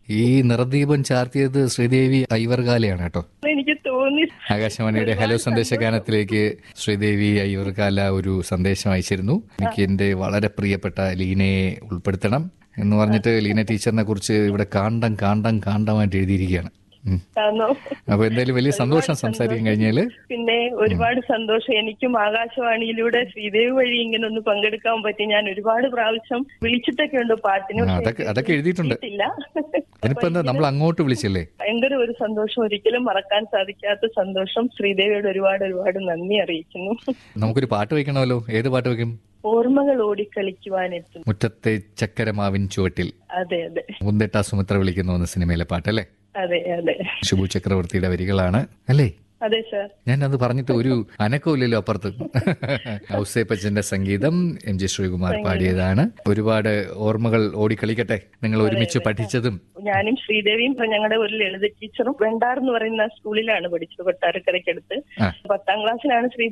ഈ നിറദീപം ചാർത്തിയത് ശ്രീദേവി ഐവർകാലയാണ് കേട്ടോ എനിക്ക് തോന്നി ആകാശവാണിയുടെ ഹലോ സന്ദേശ ഗാനത്തിലേക്ക് ശ്രീദേവി അയ്യവർകാല ഒരു സന്ദേശം അയച്ചിരുന്നു എനിക്ക് എന്റെ വളരെ പ്രിയപ്പെട്ട ലീനയെ ഉൾപ്പെടുത്തണം എന്ന് പറഞ്ഞിട്ട് ലീന ടീച്ചറിനെ കുറിച്ച് ഇവിടെ കാണ്ടം കാണ്ടം കാണ്ടമായിട്ട് എഴുതിയിരിക്കുകയാണ് ഉം. ആണോ അപ്പൊ എന്തായാലും വലിയ സന്തോഷം സംസാരിക്കാൻ കഴിഞ്ഞാല് പിന്നെ ഒരുപാട് സന്തോഷം എനിക്കും ആകാശവാണിയിലൂടെ ശ്രീദേവി വഴി ഇങ്ങനെ ഒന്ന് പങ്കെടുക്കാൻ പറ്റി ഞാൻ ഒരുപാട് പ്രാവശ്യം വിളിച്ചിട്ടൊക്കെ ഉണ്ട് പാട്ടിന് ആ, പക്ഷേ അതൊക്കെ അതൊക്കെ എഴുതിയിട്ടുണ്ട് കിട്ടിയില്ല അതിനിപ്പോ എന്താ നമ്മൾ അങ്ങോട്ട് വിളിച്ചല്ലേ ഭയങ്കര ഒരു സന്തോഷം ഒരിക്കലും മറക്കാൻ സാധിക്കാത്ത സന്തോഷം ശ്രീദേവിയോട് ഒരുപാട് ഒരുപാട് നന്ദി അറിയിക്കുന്നു നമുക്കൊരു പാട്ട് വെക്കണമല്ലോ ഏത് പാട്ട് വെക്കും ഓർമ്മകൾ ഓടിക്കളിക്കുവാനെത്തുന്നു മുറ്റത്തെ ചക്കരമാവിൻ ചുവട്ടിൽ അതെ അതെ മുന്തിട്ട സുമിത്ര വിളിക്കുന്നു എന്ന സിനിമയിലെ പാട്ടല്ലേ അതെ അതെ ശുഭു ചക്രവർത്തിയുടെ വരികളാണ് അല്ലേ അതെ സാർ ഞാൻ അത് പറഞ്ഞിട്ട് ഒരു അനക്കമില്ലല്ലോ അപ്പുറത്ത് ഔസേപ്പച്ചന്റെ സംഗീതം എം ജി ശ്രീകുമാർ പാടിയതാണ് ഒരുപാട് ഓർമ്മകൾ ഓടിക്കളിക്കട്ടെ നിങ്ങൾ ഒരുമിച്ച് പഠിച്ചതും ഞാനും ശ്രീദേവിയും ഞങ്ങളുടെ ഒരു ലളിത ടീച്ചറും വെണ്ടാർ എന്ന് പറയുന്ന സ്കൂളിലാണ് പഠിച്ചത് കൊട്ടാരക്കരയ്ക്കടുത്ത് ആ. പത്താം ക്ലാസ്സിലാണ് ശ്രീദേവി